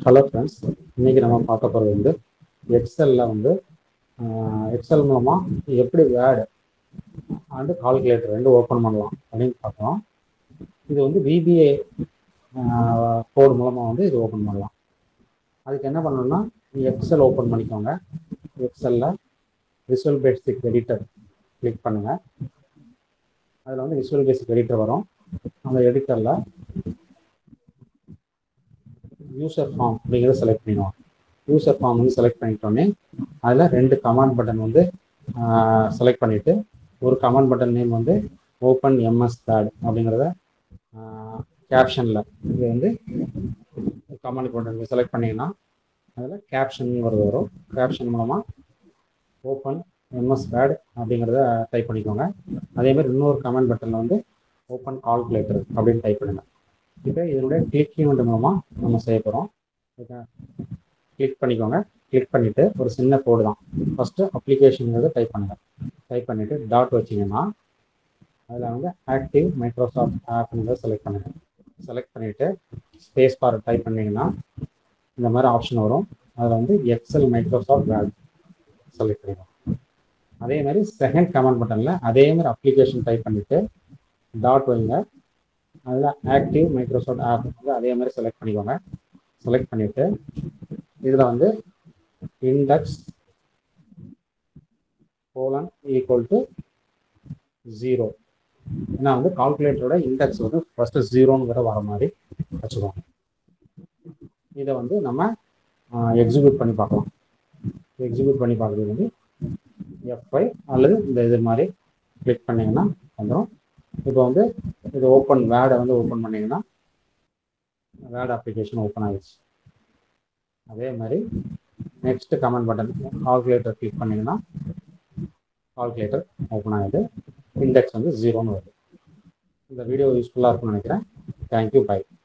hello friends இன்னைக்கு நம்ம பார்க்க போகிறது வந்து எக்ஸலில் வந்து எக்ஸல் மூலமாக எப்படி வேர்டு அண்டு கால்குலேட்டர் ரெண்டு ஓப்பன் பண்ணலாம் அப்படின்னு பார்க்கலாம் இது வந்து விபிஏ கோடு மூலமாக வந்து இது ஓப்பன் பண்ணலாம் அதுக்கு என்ன பண்ணணும்னா எக்ஸல் ஓப்பன் பண்ணிக்கோங்க எக்ஸலில் விசுவல் பேசிக் எடிட்டர் கிளிக் பண்ணுங்கள் அதில் வந்து விசுவல் பேசிக் எடிட்டர் வரும் அந்த எடிட்டரில் யூசர் ஃபார்ம் அப்படிங்கிறத செலக்ட் பண்ணிடுவோம் யூசர் ஃபார்ம் வந்து செலக்ட் பண்ணிட்டோன்னே அதில் ரெண்டு கமாண்ட் பட்டன் வந்து செலக்ட் பண்ணிவிட்டு ஒரு கமாண்ட் பட்டன் நேம் வந்து ஓப்பன் எம்எஸ் பேட் அப்படிங்கிறத கேப்ஷனில் இது வந்து கமாண்ட் பட்டன் செலக்ட் பண்ணிங்கன்னா அதில் கேப்ஷன் வருது வரும் கேப்ஷன் மூலமாக ஓப்பன் எம்எஸ் பேட் அப்படிங்கிறத டைப் பண்ணிக்கோங்க அதேமாதிரி இன்னொரு கமெண்ட் பட்டனில் வந்து ஓப்பன் கால்குலேட்டர் அப்படின்னு டைப் பண்ணுங்கள் இப்போ இதனுடைய கிளிக் ஈவெண்ட் மூலமாக நம்ம செய்ய போகிறோம் கிளிக் பண்ணிக்கோங்க கிளிக் பண்ணிவிட்டு ஒரு சின்ன கோடு தான் ஃபஸ்ட்டு அப்ளிகேஷனுங்கிறத டைப் பண்ணுங்கள் டைப் பண்ணிவிட்டு டாட் வச்சிங்கன்னா அதில் வந்து ஆக்டிவ் மைக்ரோசாஃப்ட் ஆப்ங்கிறத செலக்ட் பண்ணுங்கள் செலக்ட் பண்ணிவிட்டு ஸ்பேஸ் பார் டைப் பண்ணிங்கன்னா இந்த மாதிரி ஆப்ஷன் வரும் அதில் வந்து எக்ஸல் மைக்ரோசாஃப்ட் வேர்ட் செலக்ட் பண்ணிக்கோங்க அதே மாதிரி செகண்ட் கமெண்ட் பட்டனில் அதே மாதிரி அப்ளிகேஷன் டைப் பண்ணிவிட்டு டாட் வைங்க அதில் ஆக்டிவ் மைக்ரோசாஃப்ட் ஆப் வந்து அதே மாதிரி செலக்ட் பண்ணிக்கோங்க செலக்ட் பண்ணிவிட்டு இதில் வந்து index colon equal to zero ஏன்னா வந்து கால்குலேட்டரோட இண்டெக்ஸ் வந்து ஃபஸ்ட்டு ஜீரோங்கிற வர மாதிரி வச்சுக்கோங்க இதை வந்து நம்ம எக்ஸிக்யூட் பண்ணி பார்க்கலாம் எக்ஸிக்யூட் பண்ணி பார்க்குறது வந்து எஃப்ஐ அல்லது இந்த இது மாதிரி கிளிக் பண்ணிங்கன்னா வந்துடும் இப்போ வந்து இது ஓப்பன் வேர்டை வந்து ஓப்பன் பண்ணிங்கன்னா வேர்ட் அப்ளிகேஷன் ஓப்பன் ஆகிடுச்சு அதே மாதிரி next comment button calculator click பண்ணிங்கன்னா கால்குலேட்டர் ஓப்பன் ஆகுது இண்டெக்ஸ் வந்து ஜீரோன்னு வருது இந்த வீடியோ யூஸ்ஃபுல்லாக இருக்கும்னு நினைக்கிறேன் தேங்க்யூ பை